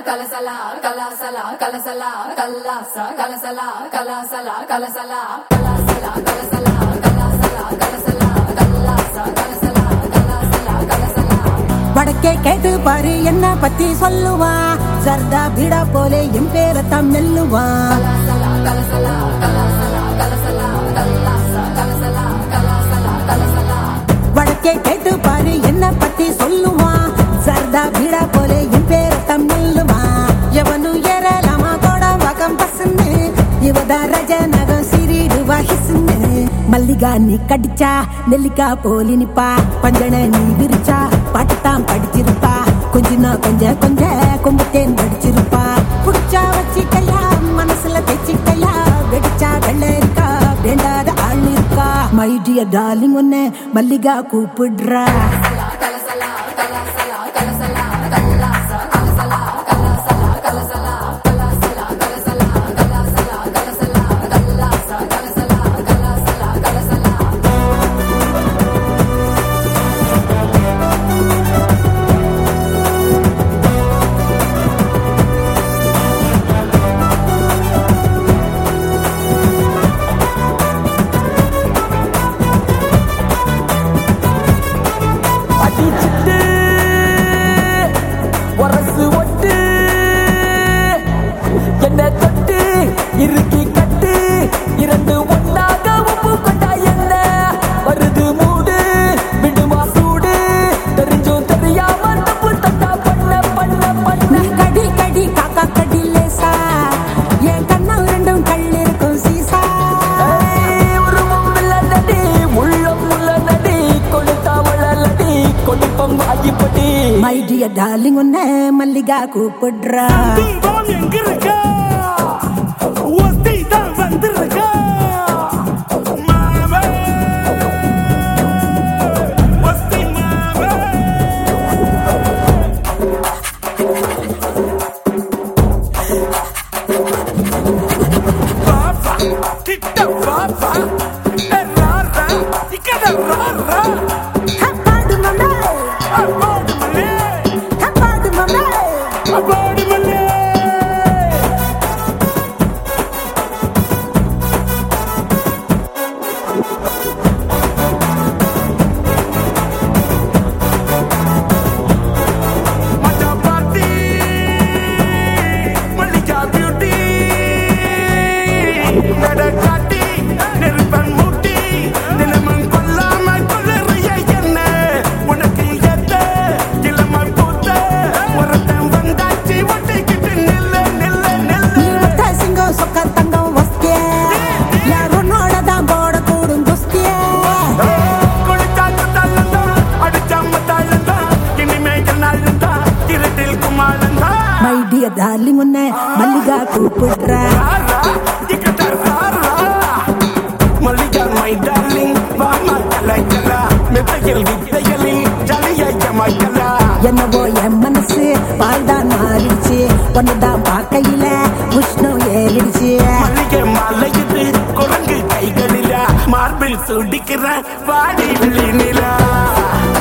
கலசலா கலாசலா கலசலா கல்லாசா கலசலா கலாசலா கலசலா கலாசலா கலசலா கலாசலா கலசலா கல்லாசா கலசலா கலாசலா கலசலா வடக்கே கேட்டு பாரு என்ன பத்தி சொல்லுவா சர்தா பீடா போலே என் பேரத்தான் மெல்லுவா கலசலா கலசலா கலாசலா கலசலா கல்லாசா கலசலா கலாசலா கலசலா வடக்கே கேட்டு பாரு என்ன பத்தி சொல்லுவா சர்தா பீடா போலே என் பேரத்தான் மெல்லுவா எவனு ஏறலாமா கோட வகம் பசுன்னு இவதா ரஜ நகம் சிறிடுவா ஹிசுன்னு மல்லிகா நீ கடிச்சா நெல்லிக்கா போலி நிப்பா பஞ்சன நீ விரிச்சா பாட்டுத்தான் படிச்சிருப்பா கொஞ்சனா கொஞ்ச கொஞ்ச கொம்புத்தேன் படிச்சிருப்பா புடிச்சா வச்சிக்கையா மனசுல தைச்சிக்கையா வெடிச்சா வெள்ளரிக்கா வேண்டாத ஆள் இருக்கா மை டியர் டார்லிங் உன்னை மல்லிகா கூப்பிடுறா கலசலா கலாசலா கலசலா கல்லாசா கலசலா கலாசலா கலசலா கலாசலா கலசலா கலாசலா கலசலா கல்லாசா கலசலா கலாசலா கலசலா அடிச்சிட்டு உரசு ஒட்டு என்ன தொட்டு இறுக்கி கட்டு இரண்டு ஒன்னாக உப்பு கொண்டா என்ன வருது மூடு விடுமா சூடு தெரிஞ்சும் தெரியாம தப்பு தட்டா பண்ண பண்ண பண்ண நீ கடி கடி காக்கா கடி லேசா என் கண்ணம் ரெண்டும் கள்ளிருக்கும் சீசா ஏய், உருவம் இல்லடி உள்ளம் உள்ளடி கொடுத்தா வளலடி கொடுப்பம் ஆகிப்படி மை டியர் டார்லிங் உன்னை மல்லிகா கூப்பிடுறா துன்பம் எங்கிருக்க ஒத்தி தான் வந்திருக்க மாமே ஒத்தி மாமே பாப்பா கிட்ட பாப்பா ராரா இக்கட ராரா ஹப்பாடு மம்மே அப்பாடு மல்லே ஹப்பாடு மம்மே அப்பாடு மல்லே மச்சா பார்ட்டி மல்லிகா பியூட்டி நடக்காட்டி நெருப்பன் மூட்டி நிலமன் கொல்லாம கொள்ளறிய என்ன உனக்கு எத்த இளம பூத்த ஒருத்தன் வந்தாச்சு ஒட்டிக்கிட்டு நில்ல நில்ல நீ நில்ல ஒத்த சிங்கம் சொக்க தங்கம் வஸ்திய யாருன்னோட தான் போட கூடும் குஸ்திய குளிச்சாக்கு தள்ளந்தா அடிச்சாம தாழந்தா இனிமேல் நாளந்தா இருட்டில் குமாரந்தா மை டியர் டார்லிங் உன்னை மல்லிகா கூப்பிடுறா ராரா இக்கட்ட ராரா மல்லிகா மை டார்லிங் வாமா கலைக்கலா மெத்தையில் வித்தைகளில் ஜலிய மைக்கலா என்னவோ என் மனசு பால்தான் மாறிடுச்சு ஒன்னுதான் பார்க்கையில உஷ்ணம் ஏறிடுச்சு மல்லிகை மலையுது குரங்கு கைகளில மார்பில் சுடிக்கிற வாடி வெளி நிலா